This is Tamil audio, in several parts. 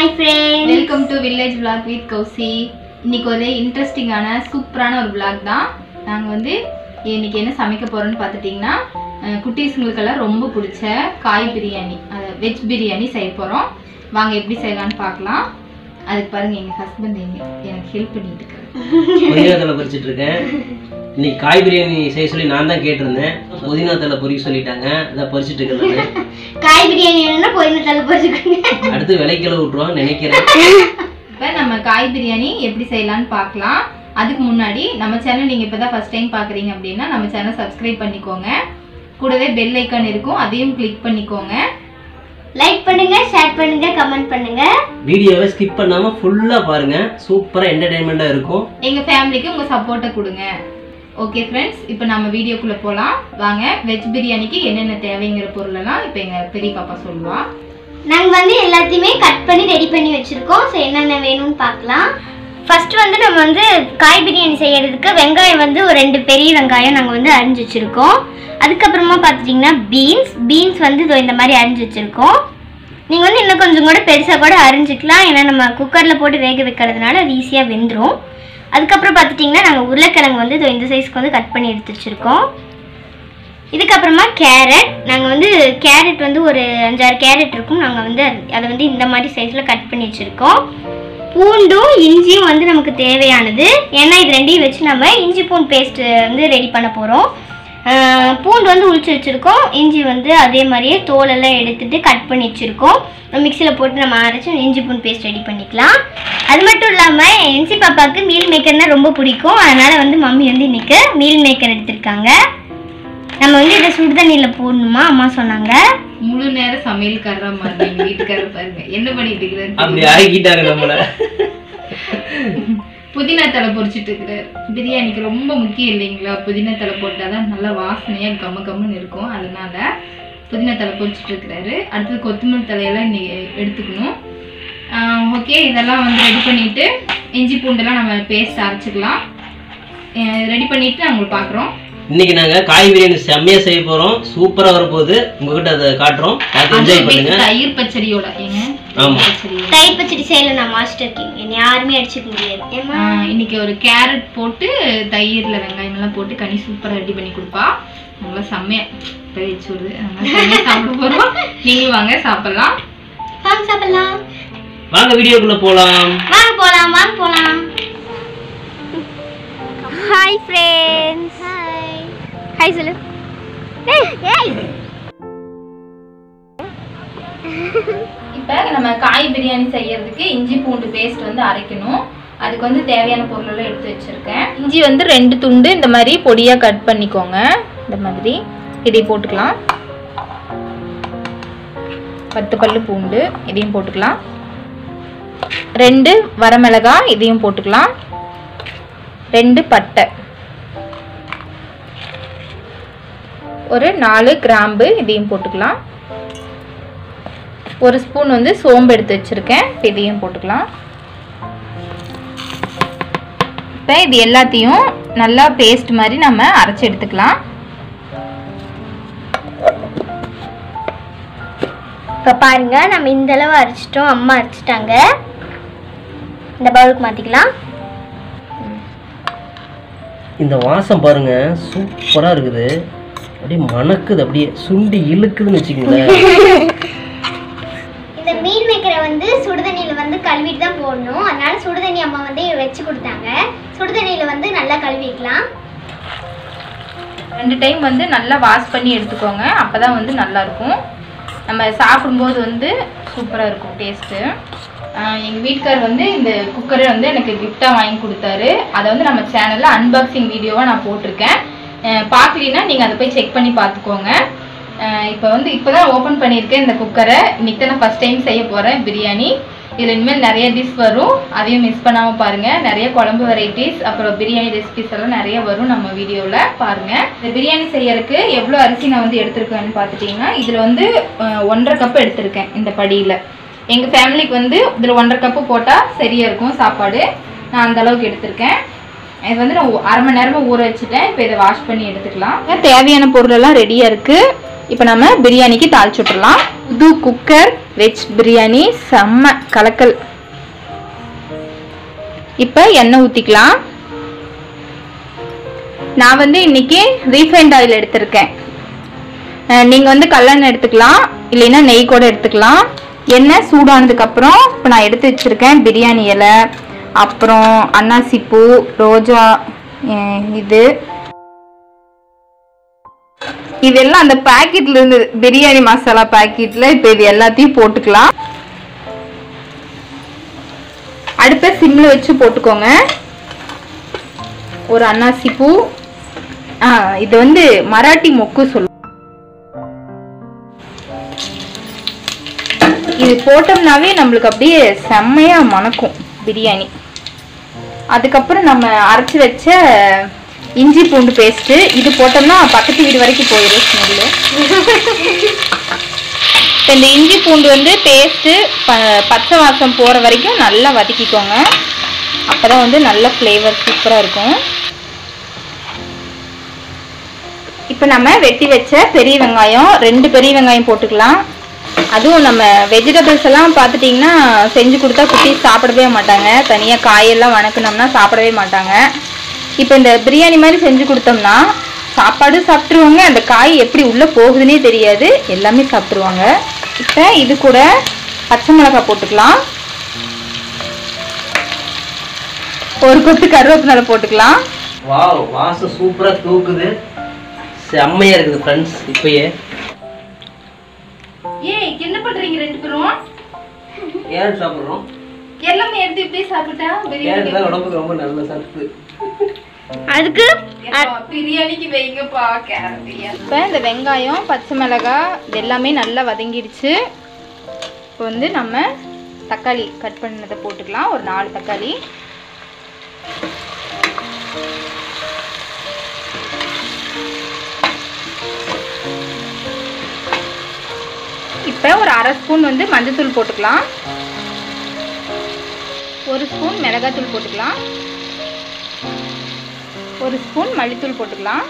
Hi friends welcome to village vlog with Kausi இன்னைக்கு ஒரு இன்ட்ரெஸ்டிங்கான சூப்பரான ஒரு vlog தான் நாங்கள் வந்து இன்னைக்கு என்ன சமைக்க போறோம்னு பார்த்துட்டிங்கன்னா அஹ், குட்டீஸுங்களுக்கெல்லாம் ரொம்ப பிடிச்ச காய் பிரியாணி வெஜ் பிரியாணி செய்ய போகிறோம் வாங்க எப்படி செய்யலாம்னு பார்க்கலாம் அதுக்கு பாருங்க எங்கள் ஹஸ்பண்ட் எங்க எனக்கு ஹெல்ப் பண்ணிட்டு இருக்காரு புதினா தலை பறிச்சிட்டு இருக்கேன் இன்னைக்கு காய் பிரியாணி செய்ய சொல்லி நான் தான் கேட்டிருந்தேன் புதினா தலை பொறிக்க சொல்லிட்டாங்க அதான் பறிச்சிட்டு இருக்கேன் நானு. காய் பிரியாணி வேணும்னா போய் தலை போச்சுக்கோங்க அடுத்து விலைக்கில விட்டுருவான்னு நினைக்கிறேன் இப்போ நம்ம காய் பிரியாணி எப்படி செய்யலாம்னு பார்க்கலாம் அதுக்கு முன்னாடி நம்ம சேனல் நீங்கள் இப்போ தான் ஃபஸ்ட் டைம் பார்க்குறீங்க அப்படின்னா நம்ம சேனல் சப்ஸ்கிரைப் பண்ணிக்கோங்க கூடவே பெல் ஐக்கான் இருக்கும் அதையும் கிளிக் பண்ணிக்கோங்க லைக் பண்ணுங்க ஷேர் பண்ணுங்க கமெண்ட் பண்ணுங்க வீடியோவை ஸ்கிப் பண்ணாம ஃபுல்லா பாருங்க சூப்பரா என்டர்டைன்மெண்டா இருக்கும் எங்கள் ஃபேமிலிக்கு உங்கள் சப்போர்ட்டை கொடுங்க ஓகே ஃப்ரெண்ட்ஸ் இப்போ நம்ம வீடியோக்குள்ளே போகலாம் வாங்க வெஜ் பிரியாணிக்கு என்னென்ன தேவைங்கிற பொருளெல்லாம் இப்போ எங்கள் பெரிய பாப்பா சொல்லுவா நாங்க வந்து எல்லாத்தையுமே கட் பண்ணி ரெடி பண்ணி வச்சிருக்கோம் ஸோ என்னென்ன வேணும்னு பார்க்கலாம் ஃபர்ஸ்ட் வந்து நம்ம வந்து காய் பிரியாணி செய்யறதுக்கு வெங்காயம் வந்து ஒரு ரெண்டு பெரிய வெங்காயம் நாங்கள் வந்து அரிஞ்சு வச்சிருக்கோம் அதுக்கப்புறமா பார்த்துட்டிங்கன்னா பீன்ஸ் பீன்ஸ் வந்து இதோ இந்த மாதிரி அரிஞ்சு வச்சிருக்கோம் நீங்கள் வந்து இன்னும் கொஞ்சம் கூட பெருசாக கூட அரிஞ்சிக்கலாம் ஏன்னா நம்ம குக்கரில் போட்டு வேக வைக்கிறதுனால அது ஈஸியாக வெந்துடும் அதுக்கப்புறம் பார்த்துட்டிங்கன்னா நாங்கள் உருளைக்கிழங்கு வந்து இதோ இந்த சைஸ்க்கு வந்து கட் பண்ணி எடுத்து வச்சுருக்கோம் இதுக்கப்புறமா கேரட் நாங்கள் வந்து கேரட் வந்து ஒரு அஞ்சாறு கேரட் இருக்கும் நாங்கள் வந்து அது- அதை வந்து இந்த மாதிரி சைஸில் கட் பண்ணி வச்சுருக்கோம் பூண்டும் இஞ்சியும் வந்து நமக்கு தேவையானது ஏன்னா இது ரெண்டையும் வச்சு நம்ம இஞ்சி பூண்டு பேஸ்ட்டு வந்து ரெடி பண்ண போகிறோம் பூண்டு வந்து உளிச்சு வச்சுருக்கோம் இஞ்சி வந்து அதே மாதிரியே தோலெல்லாம் எடுத்துட்டு கட் பண்ணி வச்சுருக்கோம் மிக்சியில் போட்டு நம்ம அரைச்சி இஞ்சி பூண்டு பேஸ்ட் ரெடி பண்ணிக்கலாம் அது மட்டும் இல்லாமல் என்சி பாப்பாவுக்கு மீல் மேக்கர்னால் ரொம்ப பிடிக்கும் அதனால் வந்து மம்மி வந்து இன்னைக்கு மீல் மேக்கர் எடுத்திருக்காங்க நம்ம வந்து இதை சுடுதண்ணியில் போடணுமா அம்மா சொன்னாங்க முழு நேரம் சமையல்காரரா மாதிரி எங்கள் வீட்டுக்காரர் பாருங்க என்ன பண்ணிட்டு அப்படி இருக்கிறாரு ஆகிட்டாங்க நம்மள புதினா தலை பொரிச்சிட்டு இருக்கிறார் பிரியாணிக்கு ரொம்ப முக்கியம் இல்லைங்களா புதினா தலை போட்டாதான் நல்லா வாசனையா கம்ம கம்முன்னு இருக்கும் அதனால புதினா தலை பொரிச்சிட்டு இருக்கிறாரு அடுத்தது கொத்தமல்லி தலையெல்லாம் இன்னைக்கு எடுத்துக்கணும் ஓகே இதெல்லாம் வந்து ரெடி பண்ணிட்டு இஞ்சி பூண்டெல்லாம் நம்ம பேஸ்ட் அரைச்சிக்கலாம் ரெடி பண்ணிட்டு நான் உங்களுக்கு பார்க்குறோம் இன்னைக்கு நாங்க காய் பிரியாணி செம்மையா செய்ய போறோம் சூப்பரா வரப்போகுது உங்ககிட்ட அதை காட்டுறோம் பார்த்து என்ஜாய் பண்ணுங்க தயிர் பச்சடியோட ஏங்க ஆமா. தயிர் பச்சடியோட தயிர் பச்சடி செய்யல நான் மாஸ்டர் கிங் என்னை யாருமே அடிச்சுக்க முடியாது ஏமா ஆஹ் இன்னைக்கு ஒரு கேரட் போட்டு தயிர்ல வெங்காயம் எல்லாம் போட்டு கனி சூப்பரா ரெடி பண்ணி கொடுப்பா நல்லா செம்மையா பேச்சு வருது நல்லா செம்மையா சாப்பிட போறோம் நீங்களும் வாங்க சாப்பிடலாம் வாங்க சாப்பிடலாம் வாங்க வீடியோக்குள்ள போலாம் வாங்க போலாம் வாங்க போலாம் ஹாய் ஃப்ரெண்ட்ஸ் ஹாய் ஹாய் சொல்லு ஏய் இப்போ நம்ம காய் பிரியாணி செய்யறதுக்கு இஞ்சி பூண்டு பேஸ்ட் வந்து அரைக்கணும் அதுக்கு வந்து தேவையான பொருள் எல்லாம் எடுத்து வச்சிருக்கேன் இஞ்சி வந்து ரெண்டு துண்டு இந்த மாதிரி பொடியா கட் பண்ணிக்கோங்க இந்த மாதிரி இதை போட்டுக்கலாம் பத்து பல்லு பூண்டு இதையும் போட்டுக்கலாம் ரெண்டு வரமிளகாய் இதையும் போட்டுக்கலாம் ரெண்டு பட்டை ஒரு நாலு கிராம்பு இதையும் போட்டுக்கலாம் ஒரு ஸ்பூன் வந்து சோம்பு எடுத்து வச்சுருக்கேன் இப்போ இதையும் போட்டுக்கலாம் இப்போ இது எல்லாத்தையும் நல்லா பேஸ்ட் மாதிரி நம்ம அரைச்சி எடுத்துக்கலாம் இப்போ பாருங்க நம்ம இந்த அளவு அரைச்சிட்டோம் அம்மா அரைச்சிட்டாங்க இந்த பவுலுக்கு மாற்றிக்கலாம் இந்த வாசம் பாருங்க சூப்பரா இருக்குது அப்படியே மணக்குது அப்படியே சுண்டி இழுக்குதுன்னு வச்சுக்கோங்களேன் இந்த மீன் மேக்கரை வந்து சுடுதண்ணியில் வந்து கழுவிட்டு தான் போடணும் அதனால சுடுதண்ணி அம்மா வந்து வச்சு கொடுத்தாங்க சுடுதண்ணியில் வந்து நல்லா கழுவிக்கலாம் ரெண்டு டைம் வந்து நல்லா வாஷ் பண்ணி எடுத்துக்கோங்க அப்போ தான் வந்து நல்லாயிருக்கும் நம்ம சாப்பிடும்போது வந்து சூப்பராக இருக்கும் டேஸ்ட்டு எங்கள் வீட்டுக்கார் வந்து இந்த குக்கரை வந்து எனக்கு கிஃப்டாக வாங்கி கொடுத்தாரு அதை வந்து நம்ம சேனலில் அன்பாக்சிங் வீடியோவாக நான் போட்டிருக்கேன் அஹ் பார்க்கலின்னா நீங்கள் அதை போய் செக் பண்ணி பார்த்துக்கோங்க இப்போ வந்து இப்போ தான் ஓப்பன் பண்ணியிருக்கேன் இந்த குக்கரை இன்னைக்கு தான் நான் ஃபஸ்ட் டைம் செய்ய போகிறேன் பிரியாணி இதில் இனிமேல் நிறைய டிஷ் வரும் அதையும் மிஸ் பண்ணாமல் பாருங்கள் நிறைய குழம்பு வெரைட்டிஸ் அப்புறம் பிரியாணி ரெசிபிஸ் எல்லாம் நிறைய வரும் நம்ம வீடியோவில் பாருங்கள் இந்த பிரியாணி செய்யறதுக்கு எவ்வளோ அரிசி நான் வந்து எடுத்திருக்கேன்னு பார்த்துட்டிங்கன்னா இதில் வந்து அஹ், ஒன்றரை கப்பு எடுத்திருக்கேன் இந்த படியில் எங்கள் ஃபேமிலிக்கு வந்து இதில் ஒன்றரை கப்பு போட்டால் சரியாக இருக்கும் சாப்பாடு நான் அந்த அளவுக்கு எடுத்திருக்கேன் இது வந்து நான் ஒ- அரை மணி நேரமாக ஊற வச்சுட்டேன் இப்போ இதை வாஷ் பண்ணி எடுத்துக்கலாம் தேவையான பொருளெல்லாம் ரெடியாக இருக்குது இப்போ நம்ம பிரியாணிக்கு தாளிச்சு விட்டுறலாம் புது குக்கர் வெஜ் பிரியாணி செம்ம கலக்கல் இப்போ எண்ணெய் ஊற்றிக்கலாம் நான் வந்து இன்னைக்கு ரீஃபைண்ட் ஆயில் எடுத்திருக்கேன் அஹ் நீங்க வந்து கல்லெண்ணெய் எடுத்துக்கலாம் இல்லைன்னா நெய் கூட எடுத்துக்கலாம் எண்ணெய் சூடானதுக்கு அப்புறம் இப்போ நான் எடுத்து வச்சிருக்கேன் பிரியாணி இலை அப்புறம் அன்னாசி பூ ரோஜா அஹ் இது இதெல்லாம் அந்த பாக்கெட்ல இருந்து பிரியாணி மசாலா பாக்கெட்ல இப்போ இது எல்லாத்தையும் போட்டுக்கலாம் அடுப்பை சிம்ல வச்சு போட்டுக்கோங்க ஒரு அன்னாசி பூ ஆ, இது வந்து மராட்டி மொக்கு சொல்லுவோம் இது போட்டோம்னாவே நம்மளுக்கு அப்படியே செம்மையா மணக்கும் பிரியாணி அதுக்கப்புறம் நம்ம அரைச்சி வச்ச இஞ்சி பூண்டு பேஸ்ட்டு இது போட்டோம்னா பக்கத்து வீடு வரைக்கும் போயிடும் ஸ்மெல்லு இப்போ இந்த இஞ்சி பூண்டு வந்து பேஸ்ட்டு ப பச்சை வாசம் போகிற வரைக்கும் நல்லா வதக்கிக்கோங்க அப்போ தான் வந்து நல்ல ஃப்ளேவர் சூப்பராக இருக்கும் இப்போ நம்ம வெட்டி வச்ச பெரிய வெங்காயம் ரெண்டு பெரிய வெங்காயம் போட்டுக்கலாம் அதுவும் நம்ம வெஜிடபிள்ஸ் எல்லாம் பார்த்துட்டிங்கன்னா செஞ்சு கொடுத்தா குட்டி சாப்பிடவே மாட்டாங்க தனியாக காயெல்லாம் வணக்குனோம்னா சாப்பிடவே மாட்டாங்க இப்போ இந்த பிரியாணி மாதிரி செஞ்சு கொடுத்தோம்னா சாப்பாடு சாப்பிட்ருவாங்க அந்த காய் எப்படி உள்ளே போகுதுன்னே தெரியாது எல்லாமே சாப்பிட்ருவாங்க இப்போ இது கூட பச்சை மிளகாய் போட்டுக்கலாம் ஒரு கொத்து கருவேப்பிலை போட்டுக்கலாம் வாவ் வாசம் சூப்பரா தூக்குது செம்மையா இருக்குது ஃப்ரெண்ட்ஸ் இப்பயே ஏய் என்ன பண்றீங்க ரெண்டு பேரும் கேரட் சாப்பிட்றோம் எல்லாமே எடுத்து இப்படியே சாப்பிட்டா கேரட் தான் உடம்புக்கு ரொம்ப நல்ல சத்து அதுக்கு பிரியாணிக்கு வைங்கப்பா கேரட் இப்போ இந்த வெங்காயம் பச்சை மிளகாய் இது எல்லாமே நல்லா வதங்கிடுச்சு இப்போ வந்து நம்ம தக்காளி கட் பண்ணதை போட்டுக்கலாம் ஒரு நாலு தக்காளி இப்போ ஒரு அரை ஸ்பூன் வந்து மஞ்சத்தூள் போட்டுக்கலாம் ஒரு ஸ்பூன் மிளகாத்தூள் போட்டுக்கலாம் ஒரு ஸ்பூன் மல்லித்தூள் போட்டுக்கலாம்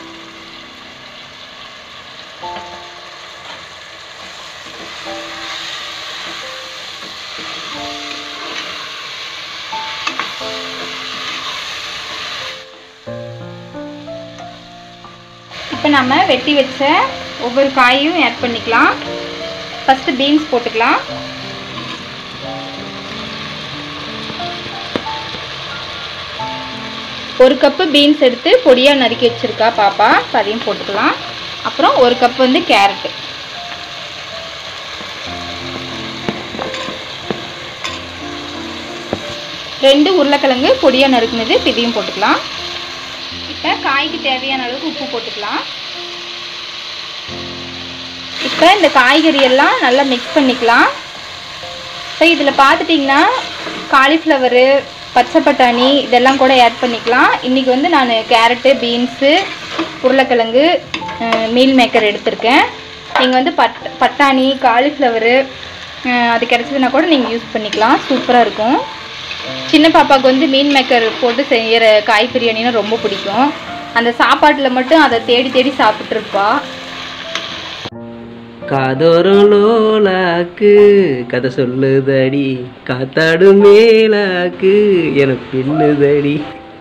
இப்போ நம்ம வெட்டி வச்ச ஒவ்வொரு காயையும் ஆட் பண்ணிக்கலாம் ஃபஸ்ட்டு பீன்ஸ் போட்டுக்கலாம் ஒரு கப்பு பீன்ஸ் எடுத்து பொடியாக நறுக்கி வச்சிருக்கா பாப்பா இப்ப அதையும் போட்டுக்கலாம் அப்புறம் ஒரு கப் வந்து கேரட்டு ரெண்டு உருளைக்கிழங்கு பொடியாக நறுக்குனது இப்ப இதையும் போட்டுக்கலாம் இப்போ காய்க்கு தேவையான அளவுக்கு உப்பு போட்டுக்கலாம் இப்போ இந்த காய்கறி எல்லாம் நல்லா மிக்ஸ் பண்ணிக்கலாம் இப்போ இதில் பார்த்துட்டிங்கன்னா காலிஃப்ளவரு பச்சை பட்டாணி இதெல்லாம் கூட ஆட் பண்ணிக்கலாம் இன்றைக்கி வந்து நான் கேரட்டு பீன்ஸு உருளைக்கிழங்கு அஹ், மீல் மேக்கர் எடுத்திருக்கேன் நீங்கள் வந்து பட் பட்டாணி காலிஃப்ளவரு அஹ், அது கிடச்சதுன்னா கூட நீங்கள் யூஸ் பண்ணிக்கலாம் சூப்பராக இருக்கும் சின்ன பாப்பாவுக்கு வந்து மீன் மேக்கர் போட்டு செய்கிற காய் பிரியாணினா ரொம்ப பிடிக்கும் அந்த சாப்பாட்டில் மட்டும் அதை தேடி தேடி சாப்பிட்ருப்பா காதோரம் லோலாக்கு கதை சொல்லுதடி காத்தாடு மேலாக்கு எனக்கு பின்னுதடி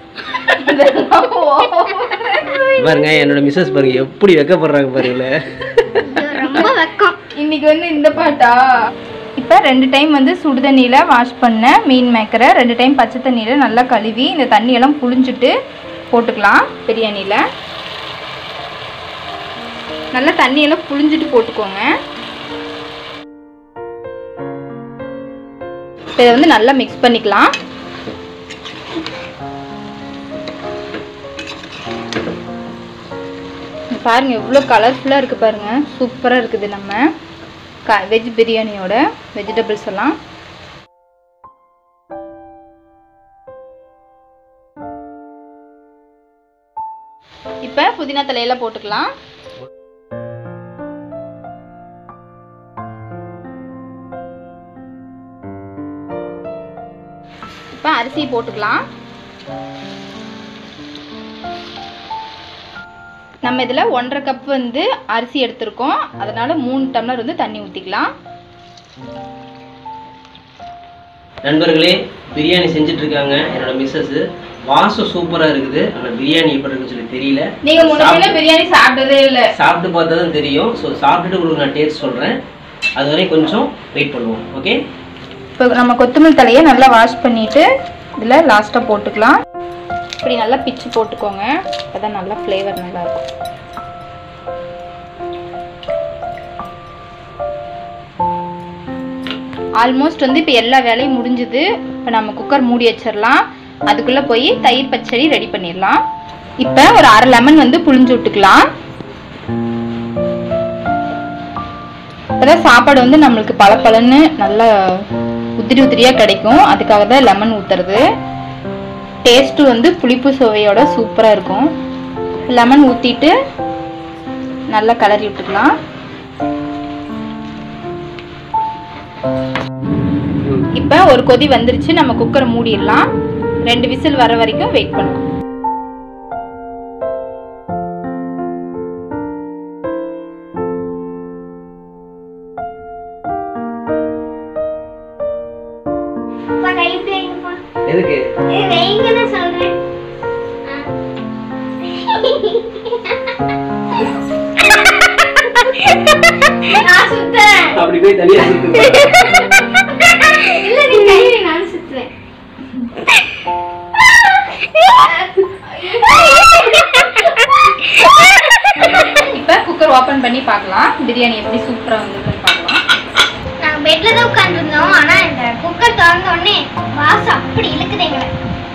பாருங்க என்னோட மிஸ்ஸஸ் பாருங்க எப்படி வெக்கப்படுறாங்க பாருங்களேன் ரொம்ப வெக்கம் இன்னைக்கு வந்து இந்த பாட்டா இப்போ ரெண்டு டைம் வந்து சுடு தண்ணியில் வாஷ் பண்ண மீன் மேக்கரை ரெண்டு டைம் பச்சை தண்ணியில் நல்லா கழுவி இந்த தண்ணியெல்லாம் புழிஞ்சிட்டு போட்டுக்கலாம் பிரியாணியில் நல்லா தண்ணியெல்லாம் புழிஞ்சிட்டு போட்டுக்கோங்க இப்போ இதை வந்து நல்லா மிக்ஸ் பண்ணிக்கலாம் இங்க பாருங்க எவ்வளோ கலர்ஃபுல்லாக இருக்குது பாருங்க சூப்பராக இருக்குது நம்ம க வெஜ் பிரியாணியோட வெஜிடபிள்ஸ் எல்லாம் இப்போ புதினா தலையெல்லாம் போட்டுக்கலாம் இப்போ அரிசி போட்டுக்கலாம் நம்ம இதில் ஒன்றரை கப் வந்து அரிசி எடுத்திருக்கோம் அதனால மூணு டம்ளர் வந்து தண்ணி ஊற்றிக்கலாம் நண்பர்களே பிரியாணி செஞ்சுட்டு இருக்காங்க என்னோட மிஸ்ஸஸ் வாசம் சூப்பரா இருக்குது ஆனா பிரியாணி எப்படி இருக்குன்னு சொல்லி தெரியல நீங்கள் முன்னாடி பிரியாணி சாப்பிட்டதே இல்லை சாப்பிட்டு பார்த்தா தான் தெரியும் ஸோ சாப்பிட்டுட்டு உங்களுக்கு நான் டேஸ்ட் சொல்றேன் அது வரையும் கொஞ்சம் வெயிட் பண்ணுவோம் ஓகே இப்போ நம்ம கொத்தமல்லி தலையை நல்லா வாஷ் பண்ணிட்டு இதில் லாஸ்ட்டாக போட்டுக்கலாம் இப்படி நல்லா பிச்சு போட்டுக்கோங்க அப்பதான் நல்லா ஃப்ளேவர் நல்லா இருக்கும் ஆல்மோஸ்ட் வந்து இப்போ எல்லா வேலையும் முடிஞ்சுது இப்போ நம்ம குக்கர் மூடி வச்சிடலாம் அதுக்குள்ளே போய் தயிர் பச்சடி ரெடி பண்ணிடலாம் இப்போ ஒரு அரை லெமன் வந்து புழிஞ்சு விட்டுக்கலாம் அப்பதான் சாப்பாடு வந்து நம்மளுக்கு பளபளன்னு நல்லா உதிரி உதிரியாக கிடைக்கும் அதுக்காக தான் லெமன் ஊற்றுறது டேஸ்ட்டு வந்து புளிப்பு சுவையோட சூப்பராக இருக்கும் லெமன் ஊற்றிட்டு நல்லா கலரி விட்டுக்கலாம் இப்போ ஒரு கொதி வந்துருச்சு நம்ம குக்கரை மூடிடலாம் ரெண்டு விசில் வர வரைக்கும் வெயிட் பண்ணுவோம் அப்பா, கை இப்படி வைங்கப்பா. எதுக்கு இது வைங்கன்னு சொல்றேன். நான் சுத்துறேன். அப்படி போய் தனியா சுத்து இல்ல, நீ கை வை, நான் சுத்துவேன். இப்போ குக்கர் ஓப்பன் பண்ணி பார்க்கலாம் பிரியாணி எப்படி சூப்பராக வந்திருக்குன்னு பார்க்கலாம் நாங்க பெட்ல தான் உட்கார்ந்துருந்தோம் ஆனா இந்த குக்கர் திறந்த உடனே வாசம் அப்படி இழுக்குது எங்களை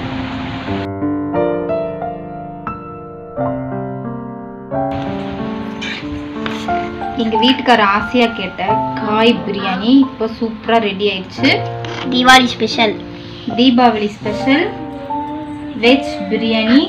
எங்கள் வீட்டுக்கார ஆசையாக கேட்ட காய் பிரியாணி இப்போ சூப்பராக ரெடி ஆயிடுச்சு Deepavali special Deepavali special veg biryani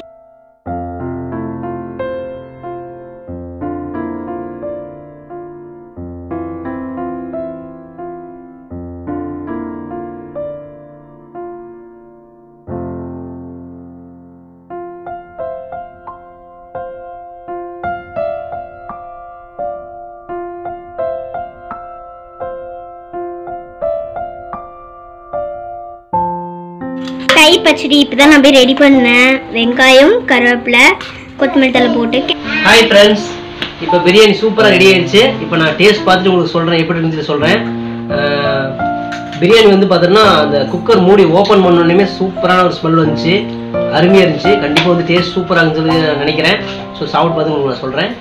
தயிர் பச்சடி இப்பதான் நான் போய் ரெடி பண்ணேன் வெங்காயம் கருவேப்பிலை கொத்தமல்லி தலை போட்டு ஹாய் ஃப்ரெண்ட்ஸ் இப்போ பிரியாணி சூப்பராக ரெடி ஆயிடுச்சு இப்போ நான் டேஸ்ட் பார்த்துட்டு உங்களுக்கு சொல்கிறேன் எப்படி இருந்துச்சு சொல்கிறேன் பிரியாணி வந்து பார்த்தோன்னா அந்த குக்கர் மூடி ஓப்பன் பண்ணோடனே சூப்பரான ஒரு ஸ்மெல் வந்துச்சு அருமையாக இருந்துச்சு கண்டிப்பாக வந்து டேஸ்ட் சூப்பராக இருந்துச்சு சொல்லி நான் நினைக்கிறேன் ஸோ சாப்பிட்டு பார்த்து உங்களுக்கு நான் சொல்கிறேன்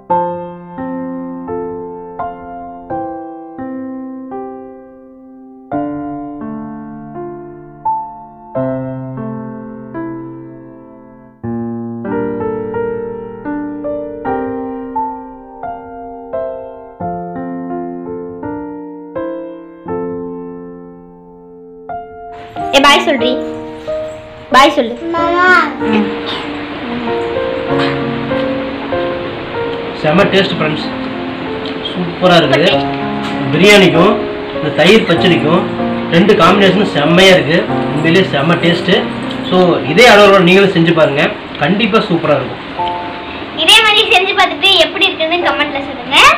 ஏ பாய் சொல்றி பாய் சொல்லு செம்ம டேஸ்ட் ஃப்ரெண்ட்ஸ் சூப்பராக இருக்குது பிரியாணிக்கும் இந்த தயிர் பச்சடிக்கும் ரெண்டு காம்பினேஷனும் செம்மையாக இருக்குது உண்மையிலேயே செம்ம டேஸ்ட்டு ஸோ இதே அளவோட நீங்களும் செஞ்சு பாருங்கள் கண்டிப்பாக சூப்பராக இருக்கும் இதே மாதிரி செஞ்சு பார்த்துட்டு எப்படி இருக்குன்னு கமெண்ட்ல சொல்லுங்க